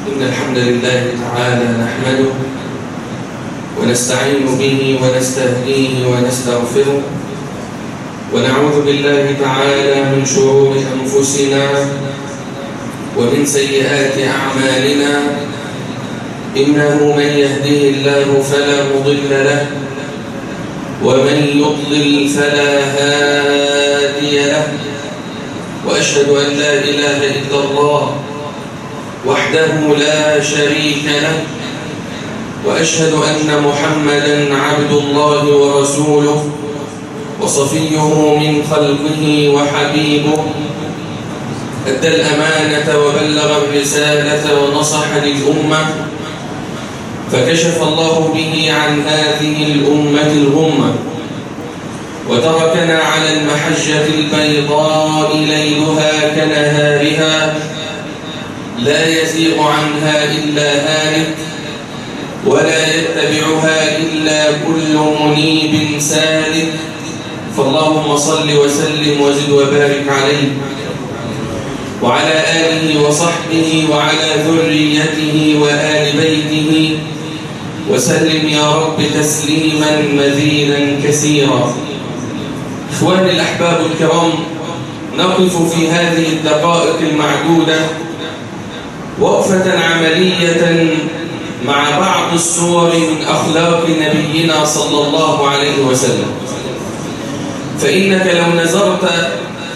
إن الحمد لله تعالى نحمده ونستعين به ونستهديه ونستغفره ونعوذ بالله تعالى من شرور أنفسنا ومن سيئات أعمالنا إنه من يهده الله فلا مضل له ومن يضلل فلا هادي له وأشهد أن لا إله إلا الله وحده لا شريك له وأشهد أن محمدا عبد الله ورسوله وصفيه من خلقه وحبيبه أدى الأمانة وبلغ الرسالة ونصح للأمة فكشف الله به عن هذه الأمة الغمة وتركنا على المحجة البيضاء ليلها كنهارها لا يزيغ عنها إلا هالك ولا يتبعها إلا كل منيب سالك فاللهم صل وسلم وزد وبارك عليه وعلى آله وصحبه وعلى ذريته وآل بيته وسلم يا رب تسليما مزيدا كثيرا إخواني الأحباب الكرام نقف في هذه الدقائق المعدودة وقفة عملية مع بعض الصور من أخلاق نبينا صلى الله عليه وسلم فإنك لو نظرت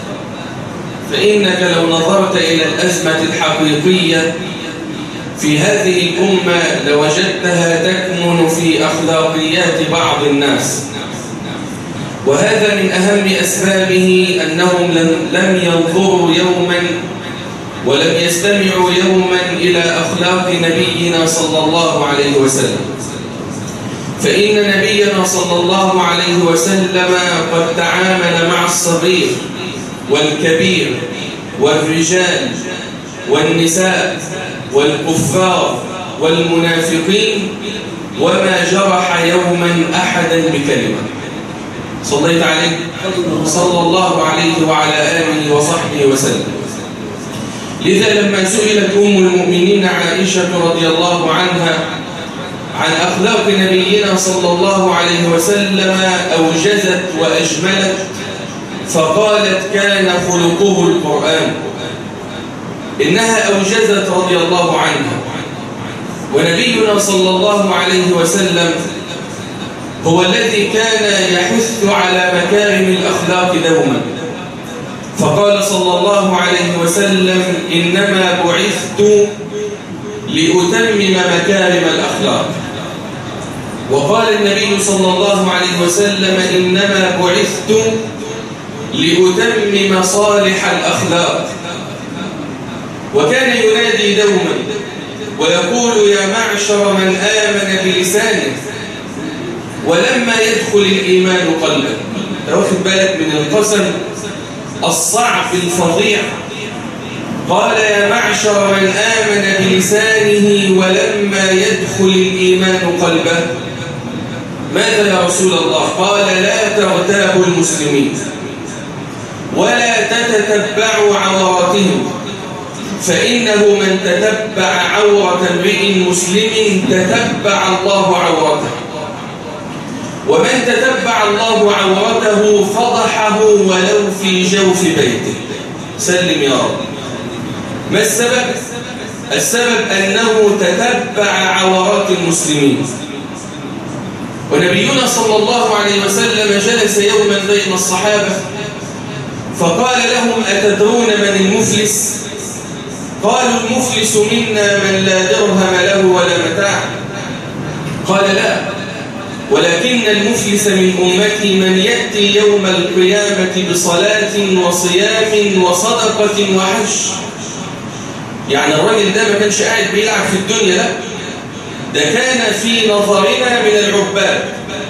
فإنك لو نظرت إلى الأزمة الحقيقية في هذه الأمة لوجدتها تكمن في أخلاقيات بعض الناس وهذا من أهم أسبابه أنهم لم ينظروا يوما ولم يستمعوا يوما إلى أخلاق نبينا صلى الله عليه وسلم فإن نبينا صلى الله عليه وسلم قد تعامل مع الصغير والكبير والرجال والنساء والكفار والمنافقين وما جرح يوما أحدا بكلمة صليت عليه صلى الله عليه وعلى آله وصحبه وسلم لذا لما سئلت أم المؤمنين عائشة رضي الله عنها عن أخلاق نبينا صلى الله عليه وسلم أوجزت وأجملت فقالت كان خلقه القرآن إنها أوجزت رضي الله عنها ونبينا صلى الله عليه وسلم هو الذي كان يحث على مكارم الأخلاق دوما فقال صلى الله عليه وسلم إنما بعثت لأتمم مكارم الأخلاق وقال النبي صلى الله عليه وسلم إنما بعثت لأتمم صالح الأخلاق وكان ينادي دوما ويقول يا معشر من آمن بلسانه ولما يدخل الإيمان قلبا واخد بالك من القسم الصعب الفظيع قال يا معشر من آمن بلسانه ولما يدخل الإيمان قلبه ماذا يا رسول الله قال لا تغتابوا المسلمين ولا تتتبعوا عوراتهم فإنه من تتبع عورة امرئ مسلم تتبع الله عورته ومن تتبع الله عورته فضحه ولو في جوف بيته سلم يا رب ما السبب؟ السبب أنه تتبع عورات المسلمين ونبينا صلى الله عليه وسلم جلس يوما بين الصحابة فقال لهم أتدرون من المفلس؟ قالوا المفلس منا من لا درهم له ولا متاع قال لا ولكن المفلس من أمتي من يأتي يوم القيامة بصلاة وصيام وصدقة وحج يعني الراجل ده ما كانش قاعد بيلعب في الدنيا لا ده كان في نظرنا من العباد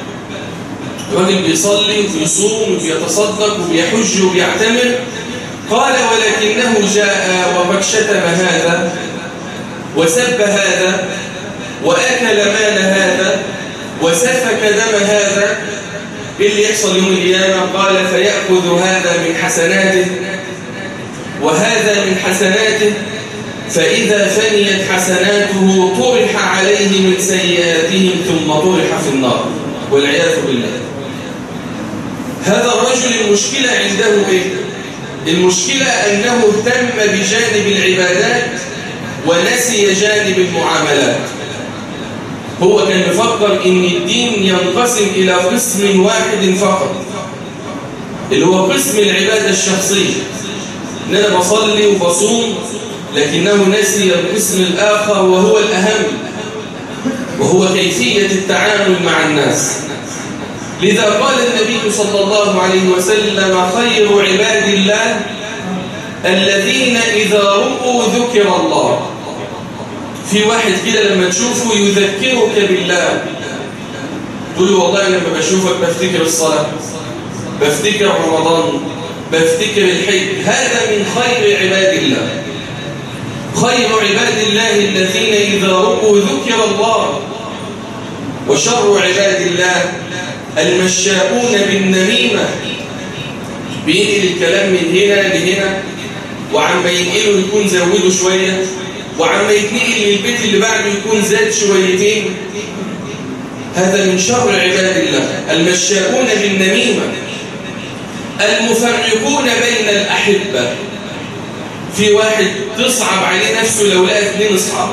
الراجل بيصلي وبيصوم وبيتصدق وبيحج وبيعتمر قال ولكنه جاء وقد شتم هذا وسب هذا وأكل مال هذا وسفك دم هذا إيه اللي يحصل يوم القيامة قال فيأخذ هذا من حسناته وهذا من حسناته فإذا فنيت حسناته طرح عليه من سيئاتهم ثم طرح في النار والعياذ بالله هذا الرجل المشكلة عنده إيه؟ المشكلة أنه اهتم بجانب العبادات ونسي جانب المعاملات هو كان مفكر ان الدين ينقسم الى قسم واحد فقط اللي هو قسم العبادة الشخصية ان انا بصلي وبصوم لكنه نسي القسم الاخر وهو الاهم وهو كيفية التعامل مع الناس لذا قال النبي صلى الله عليه وسلم خير عباد الله الذين إذا رؤوا ذكر الله في واحد كده لما تشوفه يذكرك بالله تقول والله أنا لما بشوفك بفتكر الصلاة بفتكر رمضان بفتكر الحج هذا من خير عباد الله خير عباد الله الذين إذا رؤوا ذكر الله وشر عباد الله المشاؤون بالنميمة بينقل الكلام من هنا لهنا وعما ينقله يكون زوده شوية وعما يتنقل للبيت اللي بعده يكون زاد شويتين هذا من شر عباد الله المشاؤون بالنميمة المفرقون بين الأحبة في واحد تصعب عليه نفسه لو لقى اثنين اصحاب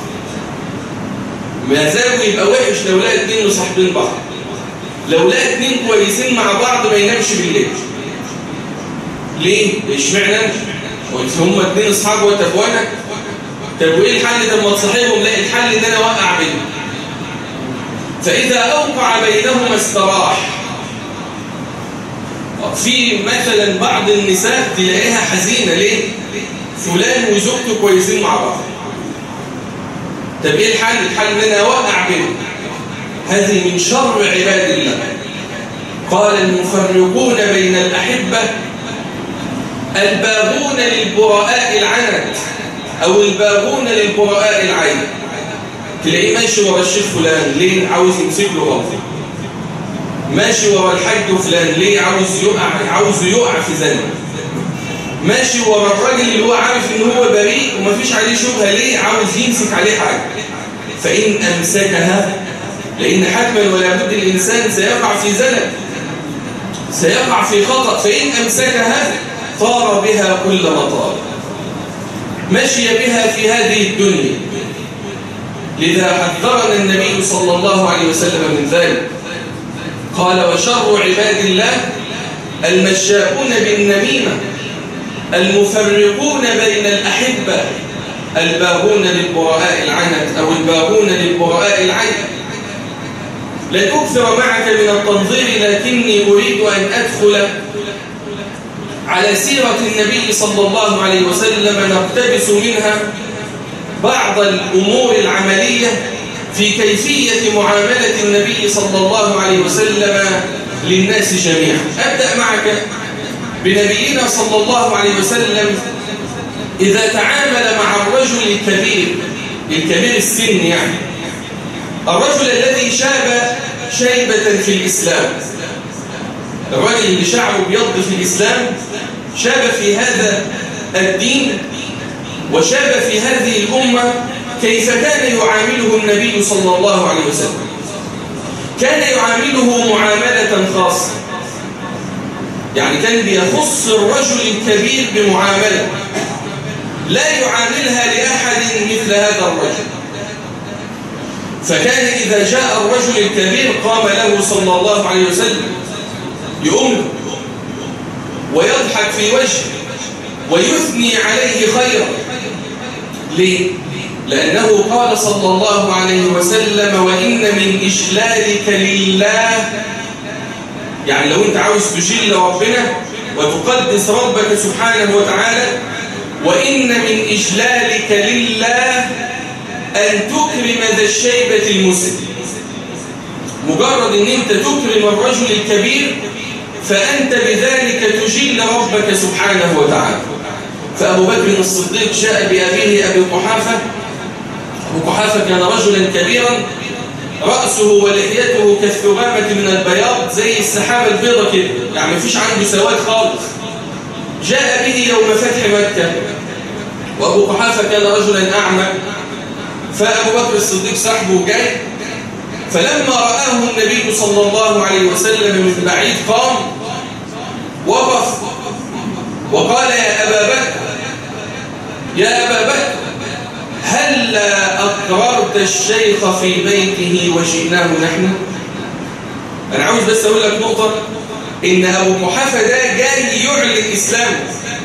مزاجه يبقى وحش لو لقى اثنين مصاحبين بعض لو لقى اثنين كويسين مع بعض ما ينامش بالليل ليه؟ اشمعنى قلت هم اثنين اصحاب وانت اخوانك طب وايه الحل ده ما تصاحبهم لا الحل ان انا اوقع بينهم فاذا اوقع بينهما استراح في مثلا بعض النساء تلاقيها حزينه ليه؟ فلان وزوجته كويسين مع بعض طب ايه الحل؟ الحل ان انا اوقع بينهم هذه من شر عباد الله قال المفرقون بين الأحبة الباغون للبراء العنت أو الباغون للبراء العين تلاقيه ماشي ورا الشيخ فلان ليه عاوز يمسك له غلط ماشي ورا الحاج فلان ليه عاوز يقع عاوز يقع في ذنب ماشي ورا الراجل اللي هو عارف ان هو بريء ومفيش عليه شبهه ليه عاوز يمسك عليه حاجه فان امسكها لأن حتما ولا بد الإنسان سيقع في زلل سيقع في خطأ فإن أمسكها طار بها كل مطار مشي بها في هذه الدنيا لذا حذرنا النبي صلى الله عليه وسلم من ذلك قال وشر عباد الله المشاؤون بالنميمة المفرقون بين الأحبة الباغون للبراء العنت أو الباغون للبراء العين لن أكثر معك من التنظير لكني أريد أن أدخل على سيرة النبي صلى الله عليه وسلم نقتبس منها بعض الأمور العملية في كيفية معاملة النبي صلى الله عليه وسلم للناس جميعا أبدأ معك بنبينا صلى الله عليه وسلم إذا تعامل مع الرجل الكبير الكبير السن يعني الرجل الذي شاب شيبة في الإسلام الرجل اللي شعره بيض في الإسلام شاب في هذا الدين وشاب في هذه الأمة كيف كان يعامله النبي صلى الله عليه وسلم كان يعامله معاملة خاصة يعني كان بيخص الرجل الكبير بمعاملة لا يعاملها لأحد مثل هذا الرجل فكان إذا جاء الرجل الكبير قام له صلى الله عليه وسلم يؤمن ويضحك في وجهه ويثني عليه خيرا ليه؟ لأنه قال صلى الله عليه وسلم وإن من إجلالك لله يعني لو أنت عاوز تجل ربنا وتقدس ربك سبحانه وتعالى وإن من إجلالك لله أن تكرم ذا الشيبة المسلم مجرد أن أنت تكرم الرجل الكبير فأنت بذلك تجل ربك سبحانه وتعالى فأبو بكر الصديق جاء بأبيه أبي قحافة أبو قحافة كان رجلا كبيرا رأسه ولحيته كالثغامة من البياض زي السحابة البيضة كده يعني مفيش عنده سواد خالص جاء به يوم فتح مكة وأبو قحافة كان رجلا أعمى فأبو بكر الصديق صاحبه جاي فلما رآه النبي صلى الله عليه وسلم من بعيد قام وقف وقال يا أبا بكر يا أبا بكر هل أقررت الشيخ في بيته وجئناه نحن أنا عاوز بس أقول لك نقطة إن أبو محافة ده جاي يعلن إسلامه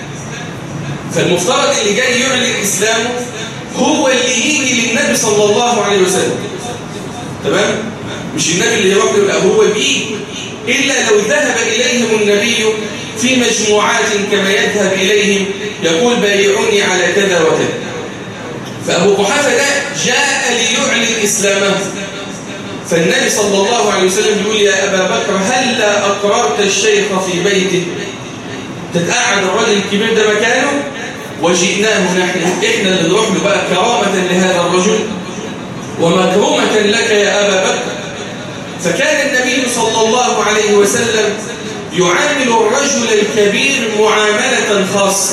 فالمفترض اللي جاي يعلن إسلامه هو اللي يجي للنبي صلى الله عليه وسلم تمام؟ مش النبي اللي يروح له هو بيجي إلا لو ذهب إليهم النبي في مجموعات كما يذهب إليهم يقول بايعوني على كذا وكذا فأبو قحافة ده جاء ليعلن إسلامه فالنبي صلى الله عليه وسلم يقول يا أبا بكر هل أقررت الشيخ في بيته تتقعد الرجل الكبير ده مكانه وجئناه نحن إحنا اللي نروح له بقى كرامة لهذا الرجل ومكرومة لك يا أبا بكر فكان النبي صلى الله عليه وسلم يعامل الرجل الكبير معاملة خاصة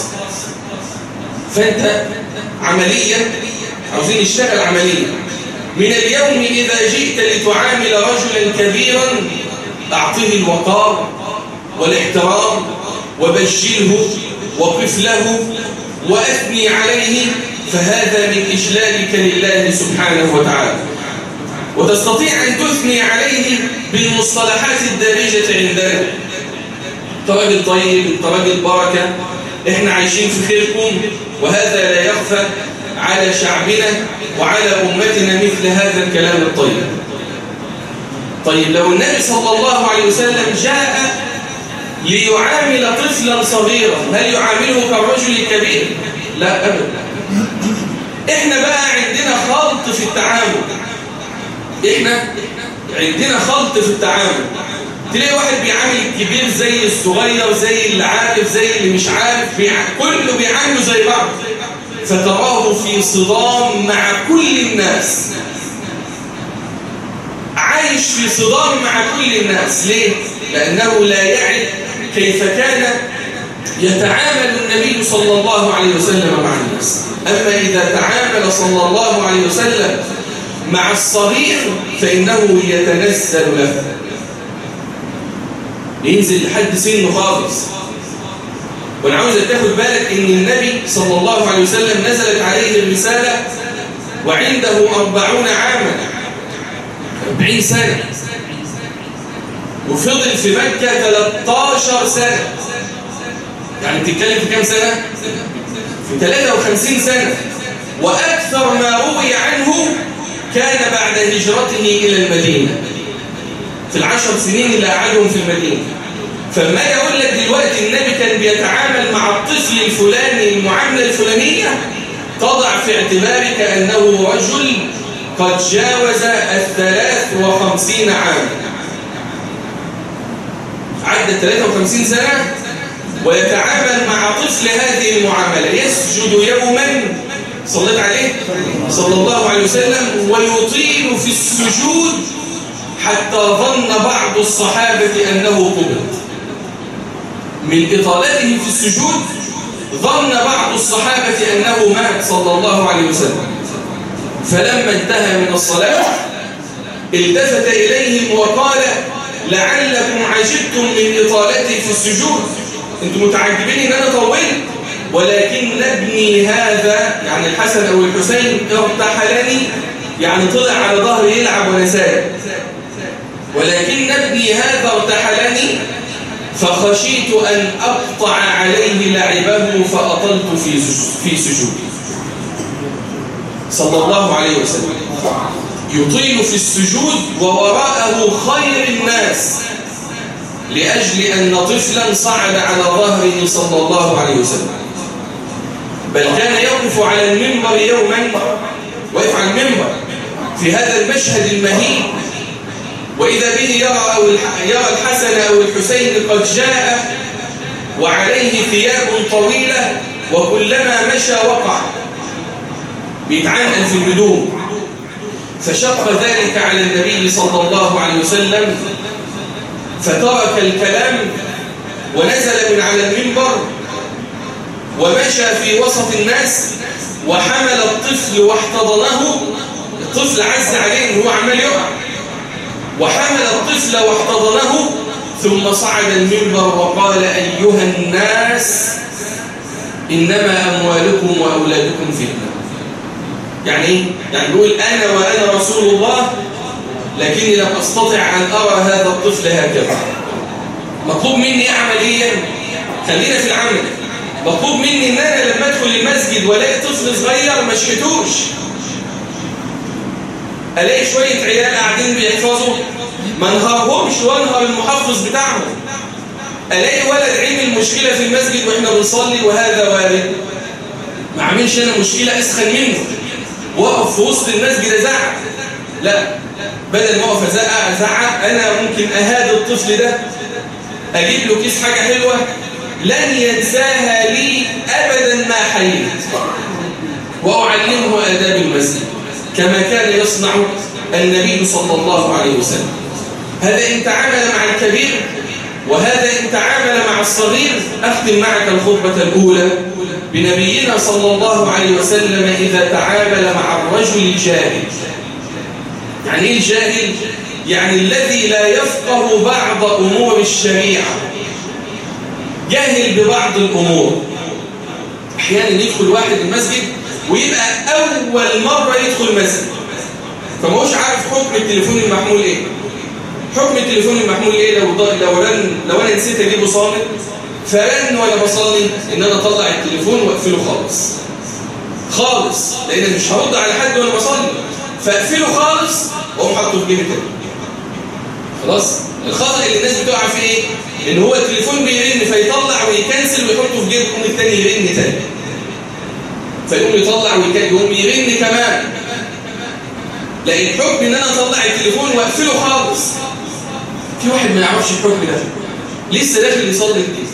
فأنت عمليا عاوزين نشتغل عمليا من اليوم إذا جئت لتعامل رجلا كبيرا أعطيه الوقار والاحترام وبجله وقف له وأثني عليه فهذا من إجلالك لله سبحانه وتعالى وتستطيع أن تثني عليه بالمصطلحات الدارجة عندنا انت راجل طيب انت راجل بركة احنا عايشين في خيركم وهذا لا يخفى على شعبنا وعلى أمتنا مثل هذا الكلام الطيب طيب لو النبي صلى الله عليه وسلم جاء ليعامل طفلا صغيرا هل يعامله كالرجل الكبير؟ لا أبدا احنا بقى عندنا خلط في التعامل احنا عندنا خلط في التعامل تلاقي واحد بيعامل الكبير زي الصغير زي اللي عارف زي اللي مش عارف بيع... كله بيعامله زي بعض فتراه في صدام مع كل الناس عايش في صدام مع كل الناس ليه؟ لأنه لا يعرف كيف كان يتعامل النبي صلى الله عليه وسلم مع الناس أما إذا تعامل صلى الله عليه وسلم مع الصغير فإنه يتنزل له ينزل لحد سنه خالص وانا عاوزك تاخد بالك ان النبي صلى الله عليه وسلم نزلت عليه الرسالة وعنده أربعون عاما أربعين سنة وفضل في مكة 13 سنة يعني بتتكلم في كام سنة؟ في 53 سنة وأكثر ما روي عنه كان بعد هجرته إلى المدينة في العشر سنين اللي قعدهم في المدينة فما يقول لك دلوقتي النبي كان بيتعامل مع الطفل الفلاني المعاملة الفلانية تضع في اعتبارك أنه رجل قد جاوز الثلاث وخمسين عام عدى 53 سنة ويتعامل مع طفل هذه المعاملة يسجد يوما صليت عليه صلى الله عليه وسلم ويطيل في السجود حتى ظن بعض الصحابة أنه قبض من إطالته في السجود ظن بعض الصحابة أنه مات صلى الله عليه وسلم فلما انتهى من الصلاة التفت إليهم وقال لعلكم عجبتم من إطالتي في السجود انتم متعجبين ان انا طولت ولكن ابني هذا يعني الحسن او الحسين ارتحلني يعني طلع على ظهري يلعب وانا ساجد ولكن ابني هذا ارتحلني فخشيت ان اقطع عليه لعبه فاطلت في في سجودي صلى الله عليه وسلم يطيل في السجود ووراءه خير الناس لأجل أن طفلا صعد على ظهره صلى الله عليه وسلم بل كان يقف على المنبر يوما وقف على المنبر في هذا المشهد المهين وإذا به يرى, أو يرى الحسن أو الحسين قد جاء وعليه ثياب طويلة وكلما مشى وقع بيتعانقل في الهدوم فشق ذلك على النبي صلى الله عليه وسلم فترك الكلام ونزل من على المنبر ومشى في وسط الناس وحمل الطفل واحتضنه الطفل عز عليه ان هو عمال يقع وحمل الطفل واحتضنه ثم صعد المنبر وقال أيها الناس إنما أموالكم وأولادكم فتنة يعني ايه؟ يعني بيقول أنا وأنا رسول الله لكني لم أستطع أن أرى هذا الطفل هكذا مطلوب مني أعمل إيه؟ خلينا في العمل مطلوب مني ان انا لما ادخل المسجد والاقي طفل صغير ما اشحتوش الاقي شويه عيال قاعدين بيحفظوا ما انهارهمش وانهر المحفظ بتاعهم الاقي ولد عمل مشكله في المسجد واحنا بنصلي وهذا وارد ما عملش انا مشكله اسخن منه وقف في وسط المسجد ازعق لا بدل ما اقف ازعق ازعق انا ممكن اهادي الطفل ده اجيب له كيس حاجه حلوه لن ينساها لي أبدا ما حييت وأعلمه آداب المسجد كما كان يصنع النبي صلى الله عليه وسلم هذا إن تعامل مع الكبير وهذا إن تعامل مع الصغير أختم معك الخطبة الأولى بنبينا صلى الله عليه وسلم إذا تعامل مع الرجل الجاهل يعني إيه الجاهل؟ يعني الذي لا يفقه بعض أمور الشريعة جاهل ببعض الأمور أحيانا يدخل واحد المسجد ويبقى أول مرة يدخل مسجد فما هوش عارف حكم التليفون المحمول إيه حكم التليفون المحمول إيه لو لو رن لو أنا نسيت أجيبه صامت فرن وأنا بصلي إن أنا أطلع التليفون وأقفله خالص خالص لأن مش هرد على حد وأنا بصلي فأقفله خالص وأقوم حاطه في جيبي تاني خلاص الخطأ اللي الناس بتقع فيه ايه؟ ان هو التليفون بيرن فيطلع ويكنسل ويحطه في جيبه يقوم التاني يرن تاني فيقوم يطلع ويقوم يرن كمان لا الحكم ان انا اطلع التليفون واقفله خالص في واحد ما يعرفش الحكم ده لسه داخل يصلي جديد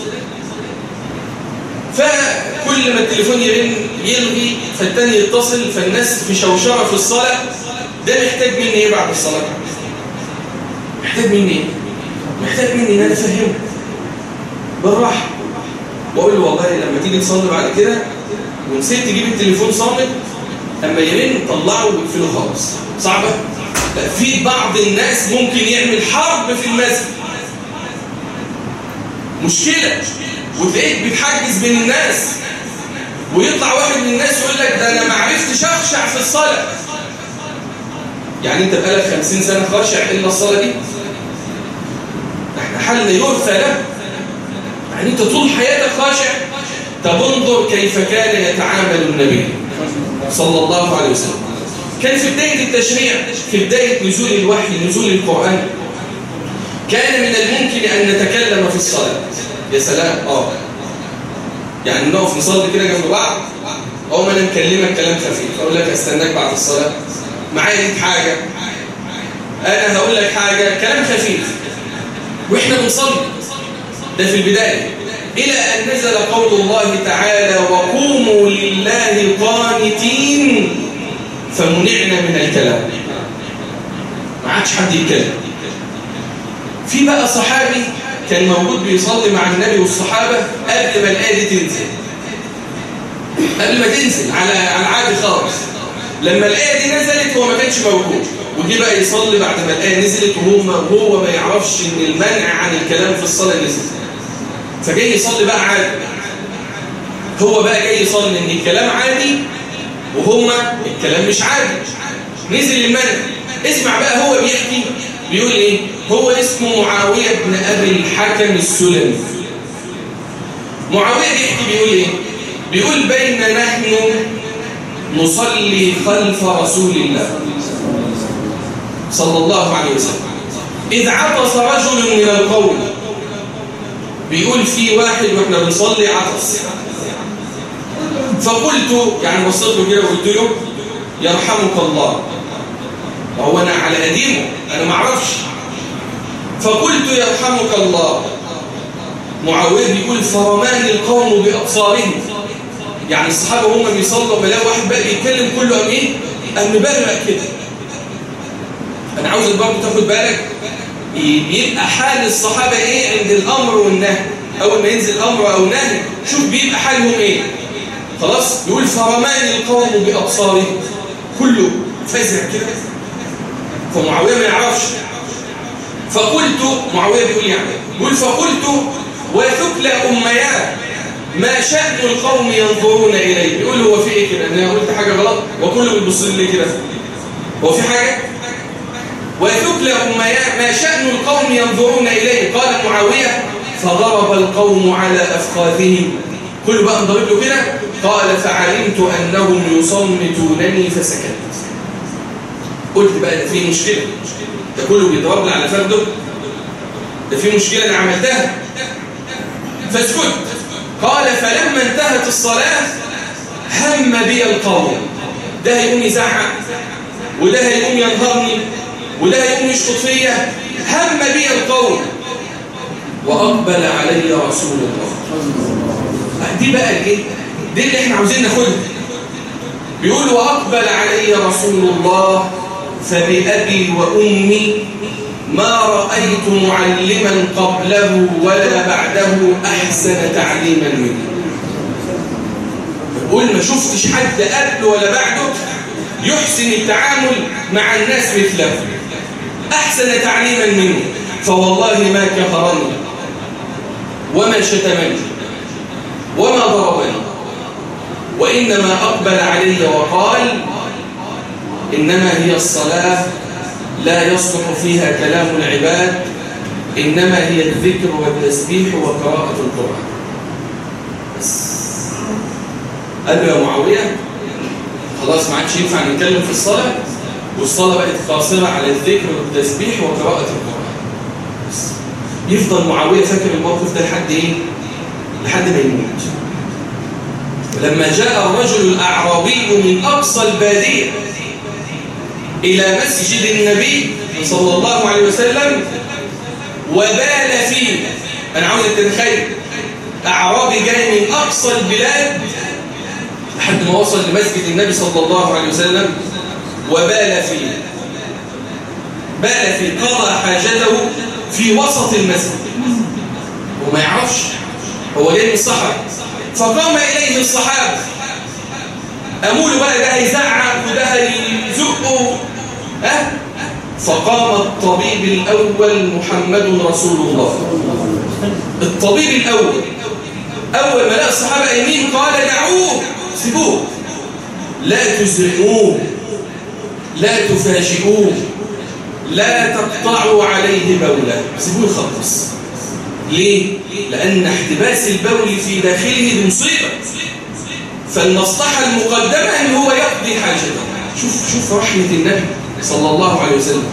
فكل ما التليفون يرن يلغي فالتاني يتصل فالناس في شوشره في الصلاه ده محتاج مني ايه بعد الصلاه محتاج مني ايه محتاج مني ان انا افهمه بالراحه واقول له والله لما تيجي تصلي بعد كده ونسيت تجيب التليفون صامت اما يرن طلعه واقفله خالص صعبه لا في بعض الناس ممكن يعمل حرب في المسجد مشكله وتلاقيك بتحجز بين الناس ويطلع واحد من الناس يقول لك ده انا ما عرفتش اخشع في الصلاه يعني انت بقالك 50 سنه خاشع الا الصلاه دي احنا حالنا يرثى له يعني انت طول حياتك خاشع طب انظر كيف كان يتعامل النبي صلى الله عليه وسلم كان في بداية التشريع في بداية نزول الوحي نزول القرآن كان من الممكن أن نتكلم في الصلاة يا سلام اه يعني نقف نصلي كده جنب بعض أو ما نكلمك كلام خفيف أقول لك أستناك بعد الصلاة معايا ليك حاجة أنا هقول لك حاجة كلام خفيف وإحنا بنصلي ده في البداية إلى أن نزل قول الله تعالى وقوموا لله قانتين فمنعنا من الكلام ما عادش حد يتكلم في بقى صحابي كان موجود بيصلي مع النبي والصحابة قبل ما الآية دي تنزل قبل ما تنزل على على عادي خالص لما الآية دي نزلت هو ما كانش موجود وجي بقى يصلي بعد ما الآية نزلت وهو ما, وهو ما يعرفش إن المنع عن الكلام في الصلاة نزل فجاي يصلي بقى عادي هو بقى جاي يصلي إن الكلام عادي وهما الكلام مش عادي نزل المنع اسمع بقى هو بيحكي بيقول ايه هو اسمه معاوية بن أبي الحكم السلمي معاوية بيحكي بيقول ايه بيقول بين نحن نصلي خلف رسول الله صلى الله عليه وسلم إذ عطس رجل من القوم بيقول في واحد واحنا بنصلي عطس فقلت يعني بصيت له كده وقلت له يرحمك الله هو انا على قديمه انا ما اعرفش فقلت يرحمك الله معاويه بيقول فرماني القوم بابصارهم يعني الصحابه هم بيصلوا بلاقي واحد بقى بيتكلم كله قام ايه قام مبرق كده انا عاوزك برضه تاخد بالك يبقى حال الصحابه ايه عند الامر والنهي أول ما ينزل أمر أو نهي شوف بيبقى حالهم إيه خلاص يقول فرماني القوم بأبصارهم كله فزع كده فمعاوية ما يعرفش فقلت معاوية بيقول يعني يقول فقلت وثكل أمياه ما شأن القوم ينظرون إليه يقول هو في إيه كده أنا قلت حاجة غلط وكله بيبص لي كده هو في حاجة وثكل أمياه ما شأن القوم ينظرون إليه قال معاوية فضرب القوم على أفخاذهم كله بقى انضرب له كده قال فعلمت أنهم يصمتونني فسكت قلت بقى ده في مشكلة ده كله بيضربني على فرده ده في مشكلة أنا عملتها فاسكت قال فلما انتهت الصلاة هم بي القوم ده هيقوم يزعق وده هيقوم ينهرني وده هيقوم يشخط فيا هم بي القوم وأقبل علي رسول الله دي بقى الايه دي اللي احنا عاوزين ناخدها بيقول وأقبل علي رسول الله فبأبي وأمي ما رأيت معلما قبله ولا بعده أحسن تعليما منه بقول ما شفتش حد قبله ولا بعده يحسن التعامل مع الناس مثله أحسن تعليما منه فوالله ما كفرني وما شتمني وما ضربني وإنما أقبل علي وقال إنما هي الصلاة لا يصلح فيها كلام العباد إنما هي الذكر والتسبيح وقراءة القرآن بس قال له يا معاوية خلاص ما عادش ينفع نتكلم في الصلاة والصلاة بقت قاصرة على الذكر والتسبيح وقراءة القرآن بس يفضل معاوية فاكر الموقف ده لحد إيه؟ لحد ما يموت لما جاء الرجل الأعرابي من أقصى البادية إلى مسجد النبي صلى الله عليه وسلم وبال فيه أنا عاوز تتخيل أعرابي جاي من أقصى البلاد لحد ما وصل لمسجد النبي صلى الله عليه وسلم وبال فيه بال فيه قضى حاجته في وسط المسجد وما يعرفش هو جاي من الصحراء فقام إليه الصحابة قاموا له بقى ده هيزعق وده هيزقه أه؟ فقام الطبيب الأول محمد رسول الله الطبيب الأول أول ما لقى الصحابة يمين قال دعوه سيبوه لا تزرقوه لا تفاجئوه لا تقطعوا عليه بوله سيبوه يخلص ليه؟ لأن احتباس البول في داخله مصيبة فالمصلحة المقدمة أن هو يقضي حاجته شوف شوف رحمة النبي صلى الله عليه وسلم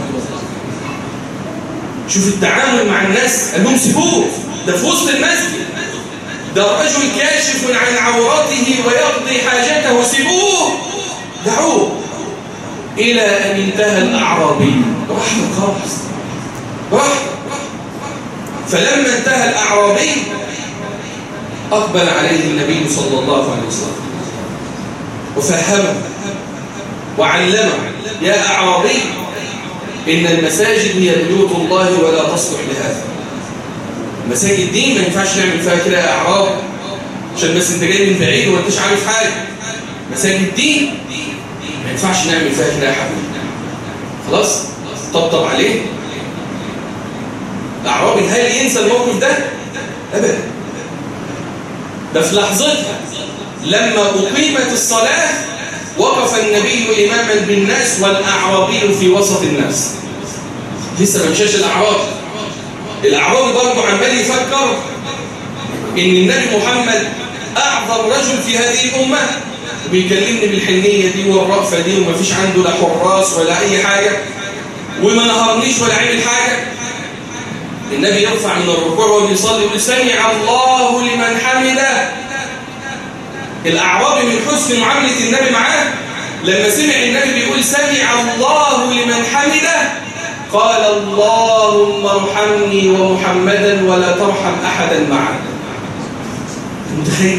شوف التعامل مع الناس قال لهم سيبوه ده في وسط المسجد ده رجل كاشف عن عورته ويقضي حاجته سيبوه دعوه إلى أن انتهى الأعرابي رحمة خالص رحمة فلما انتهى الأعرابي أقبل عليه النبي صلى الله عليه وسلم وفهمه وعلمه يا أعرابي إن المساجد هي بيوت الله ولا تصلح لهذا المساجد دي ما ينفعش نعمل فيها كده يا أعراب عشان بس انت جاي من بعيد وما انتش عارف حاجة المساجد دي ما ينفعش نعمل فيها كده يا حبيبي خلاص طبطب عليه الأعرابي هل ينسى الموقف ده؟ أبدا ده في لحظتها لما أقيمت الصلاة وقف النبي إماما بالناس والأعرابي في وسط الناس لسه ما مشاش الأعرابي الأعرابي برضه عمال يفكر إن النبي محمد أعظم رجل في هذه الأمة وبيكلمني بالحنية دي والرأفة دي ومفيش عنده لا حراس ولا أي حاجة وما نهرنيش ولا عمل حاجة النبي يرفع من الركوع وهو بيصلي يقول سمع الله لمن حمده الأعرابي من حسن معاملة النبي معاه لما سمع النبي بيقول سمع الله لمن حمده قال اللهم ارحمني ومحمدا ولا ترحم أحدا معنا متخيل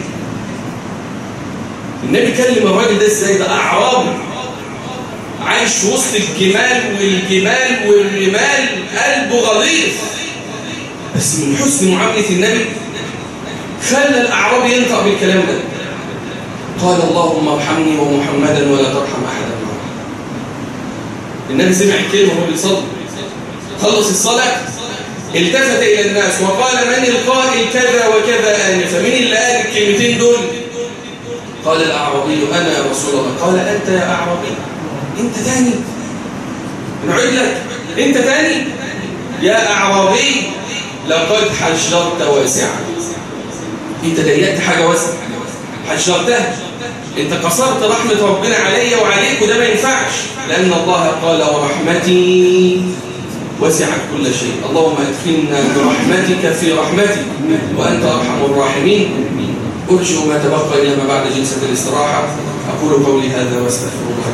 النبي كلم الراجل ده ازاي ده أعرابي عايش في وسط الجمال والجمال والرمال قلبه غليظ بس من حسن معاملة النبي خلى الأعرابي ينطق بالكلام ده قال اللهم ارحمني ومحمدا ولا ترحم أحدا معه النبي سمع الكلمة وهو بيصلي خلص الصلاة التفت إلى الناس وقال من القائل كذا وكذا آنفا مين اللي قال الكلمتين دول قال الأعرابي أنا يا رسول الله قال أنت يا أعرابي أنت تاني نعيد لك أنت تاني يا أعرابي لقد حجرت واسعا أنت ضيقت حاجة واسعة حجرتها أنت قصرت رحمة ربنا علي وعليك وده ما ينفعش لأن الله قال ورحمتي وسعت كل شيء اللهم ادخلنا برحمتك في رحمتك وأنت أرحم الراحمين أرجو ما تبقى إلى ما بعد جلسة الاستراحة أقول قولي هذا واستغفر الله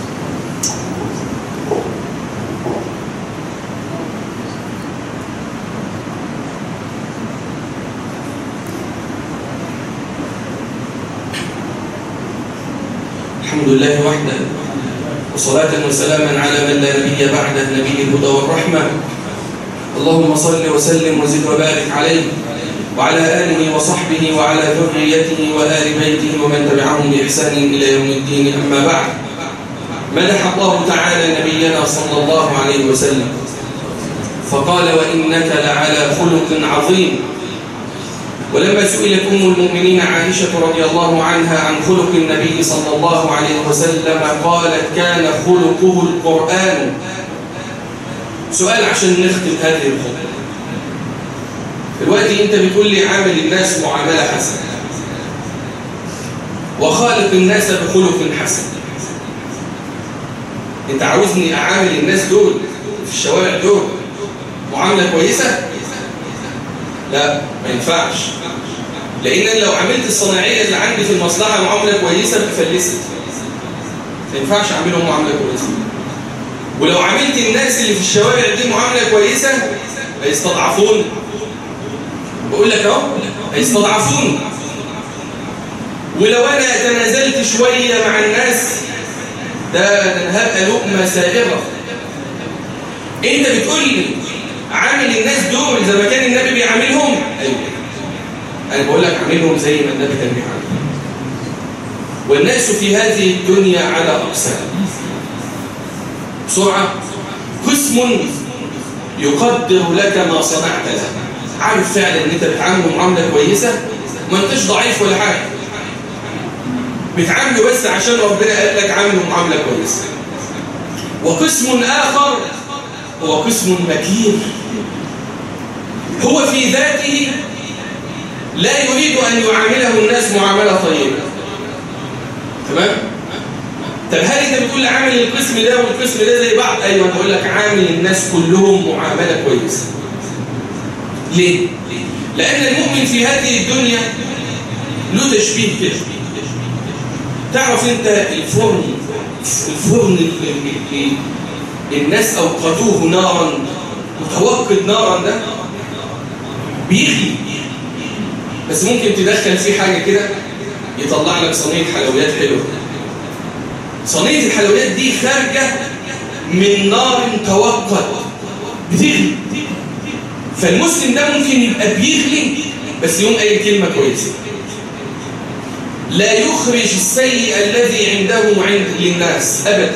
الحمد لله وحده وصلاة وسلاما على من لا نبي بعده نبي الهدى والرحمة اللهم صل وسلم وزد وبارك عليه وعلى آله وصحبه وعلى ذريته وآل بيته ومن تبعهم بإحسان إلى يوم الدين أما بعد مدح الله تعالى نبينا صلى الله عليه وسلم فقال وإنك لعلى خلق عظيم ولما سئلت أم المؤمنين عائشة رضي الله عنها عن خلق النبي صلى الله عليه وسلم قالت كان خلقه القرآن سؤال عشان نختم هذه الخطبة دلوقتي انت بتقول لي عامل الناس معاملة حسنة وخالق الناس بخلق حسن انت عاوزني اعامل الناس دول في الشوارع دول معاملة كويسة لا ما ينفعش لان لو عملت الصناعية اللي عندي في المصلحة معاملة كويسة بفلست ما ينفعش اعملهم معاملة كويسة ولو عملت الناس اللي في الشوارع دي معاملة كويسة هيستضعفون بقول لك اهو هيستضعفون ولو انا تنازلت شوية مع الناس ده هبقى لقمة سائغة انت بتقول لي عامل الناس دول زي ما كان النبي بيعاملهم ايوه انا بقول لك عاملهم زي ما النبي كان بيعاملهم والناس في هذه الدنيا على اقسام بسرعه قسم يقدر لك ما صنعت له عارف فعلا ان انت بتعامله معامله كويسه ما انتش ضعيف ولا حاجه بتعامله بس عشان ربنا قال لك عامله معامله كويسه وقسم اخر هو قسم مكير هو في ذاته لا يريد ان يعامله الناس معامله طيبه تمام طب هل انت بتقول لي عامل القسم ده والقسم ده زي بعض ايوه بقول لك عامل الناس كلهم معامله كويسه ليه لان المؤمن في هذه الدنيا له تشبيه كده تعرف انت الفرن الفرن اللي الناس اوقدوه نارا متوقد نارا ده بيغلي بس ممكن تدخل فيه حاجه كده يطلع لك صينيه حلويات حلوه صينيه الحلويات دي خارجه من نار توقد بتغلي فالمسلم ده ممكن يبقى بيغلي بس يوم قايل كلمه كويسه لا يخرج السيء الذي عنده عند للناس ابدا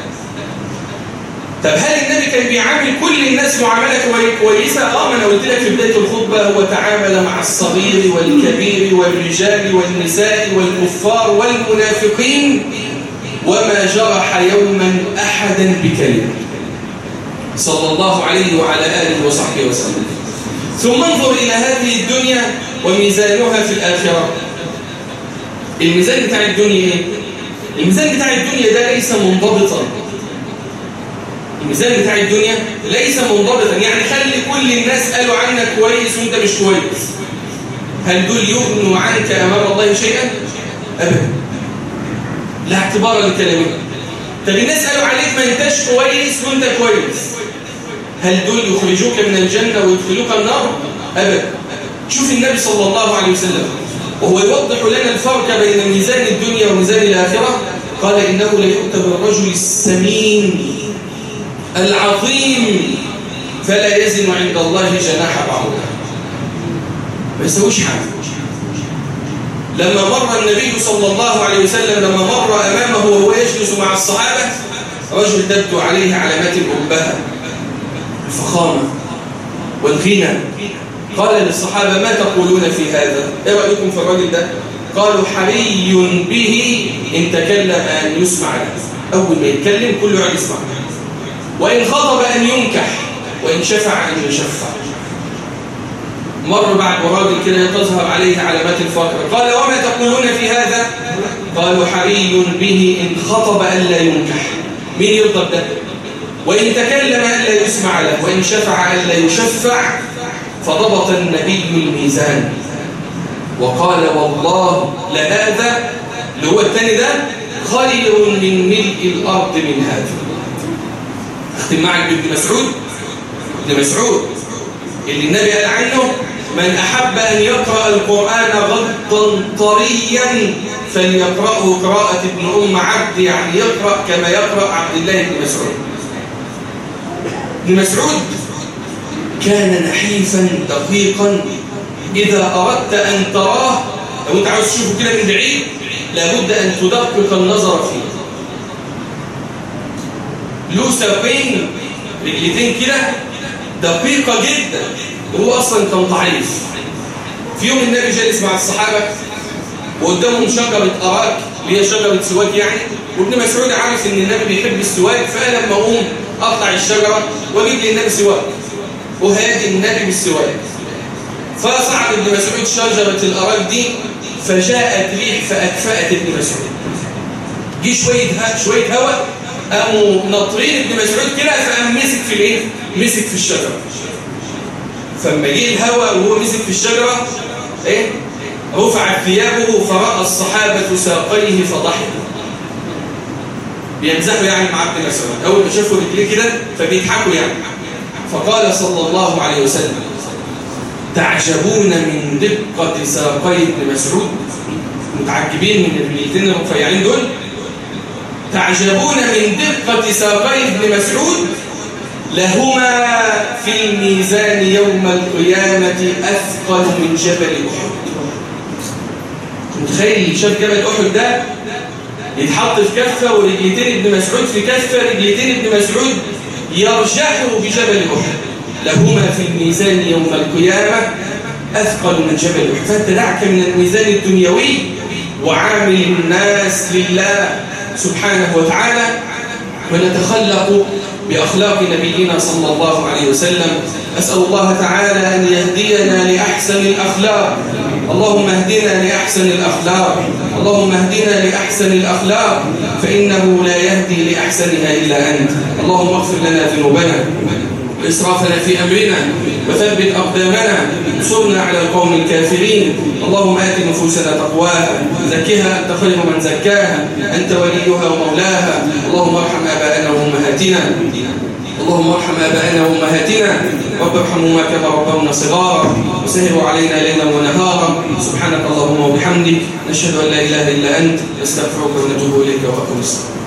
طب هل النبي كان بيعامل كل الناس معامله كويسه اه ما انا قلت لك في بدايه الخطبه هو تعامل مع الصغير والكبير والرجال والنساء والكفار والمنافقين وما جرح يوما احدا بكلمه صلى الله عليه وعلى اله وصحبه وسلم ثم انظر الى هذه الدنيا وميزانها في الاخره الميزان بتاع الدنيا ايه الميزان بتاع الدنيا ده ليس منضبطا الميزان بتاع الدنيا ليس منضبطا يعني خلي كل الناس قالوا عنك كويس وانت مش كويس هل دول يغنوا عنك امام الله شيئا ابدا لا اعتبار لكلامك طب الناس قالوا عليك ما انتش كويس وانت كويس هل دول يخرجوك من الجنه ويدخلوك النار ابدا شوف النبي صلى الله عليه وسلم وهو يوضح لنا الفرق بين ميزان الدنيا وميزان الآخرة قال إنه ليؤتى بالرجل السمين العظيم فلا يزن عند الله جناح بعوضة ما يسويش حاجة لما مر النبي صلى الله عليه وسلم لما مر أمامه وهو يجلس مع الصحابة رجل تبدو عليه علامات الأبهة الفخامة والغنى قال للصحابة ما تقولون في هذا ايه رأيكم في الرجل ده قالوا حري به إن تكلم أن يسمع له أول ما يتكلم كله يقعد يسمع وإن خطب أن ينكح وإن شفع أن يشفع مر بعد وراجل كده تظهر عليه علامات الفقر قال وما تقولون في هذا قالوا حري به إن خطب ألا ينكح مين يرضى ده وإن تكلم ألا يسمع له وإن شفع ألا يشفع فضبط النبي الميزان وقال والله لهذا اللي هو الثاني ده خير من ملء الأرض من هذا اختم معك بابن مسعود ابن مسعود اللي النبي قال عنه من أحب أن يقرأ القرآن غضا طريا فليقرأه قراءة ابن أم عبد يعني يقرأ كما يقرأ عبد الله بن مسعود ابن مسعود كان نحيفا دقيقا إذا أردت أن تراه لو أنت عاوز تشوفه كده من بعيد لابد أن تدقق النظر فيه له ساقين رجلتين كده دقيقة جدا وهو أصلا كان ضعيف في يوم النبي جالس مع الصحابة وقدامهم شجرة أراك اللي هي شجرة سواك يعني وابن مسعود عارف إن النبي بيحب السواك فقال لما أقوم أقطع الشجرة وأجيب للنبي سواك وهادي النبي بالسواك فصعد ابن مسعود شجرة الأراك دي فجاءت ريح فأكفأت ابن مسعود جه شوية شوية هواء قاموا ناطرين ابن مسعود كده فقام مسك في الايه؟ مسك في الشجرة فلما جه الهواء وهو مسك في الشجرة ايه؟ رفعت ثيابه فرأى الصحابة ساقيه فضحكوا بيمزحوا يعني مع ابن مسعود أول ما شافوا رجليه كده فبيضحكوا يعني فقال صلى الله عليه وسلم تعجبون من دقة ساقي ابن مسعود متعجبين من الرجلتين الرفيعين دول تعجبون من دقة ساقي ابن مسعود لهما في الميزان يوم القيامة أثقل من جبل أحد متخيل شاف جبل أحد ده يتحط في كفة ورجلتين ابن مسعود في كفة رجلتين ابن مسعود يرجحوا بجبل أحد لهما في الميزان يوم القيامة أثقل من جبل أحد فأنت دعك من الميزان الدنيوي وعامل الناس لله سبحانه وتعالى ونتخلق بأخلاق نبينا صلى الله عليه وسلم أسأل الله تعالى أن يهدينا لأحسن الأخلاق اللهم اهدنا لأحسن الأخلاق اللهم اهدنا لأحسن الأخلاق فإنه لا يهدي لأحسنها إلا أنت اللهم اغفر لنا ذنوبنا وإسرافنا في أمرنا وثبت أقدامنا انصرنا على القوم الكافرين اللهم آت نفوسنا تقواها زكها أنت خير من زكاها أنت وليها ومولاها اللهم ارحم آباءنا وأمهاتنا اللهم ارحم آباءنا وأمهاتنا رب ارحمهما كما ربونا صغارا وسهروا علينا ليلا ونهارا سبحانك اللهم وبحمدك نشهد أن لا إله إلا أنت نستغفرك ونتوب إليك وأقم الصلاة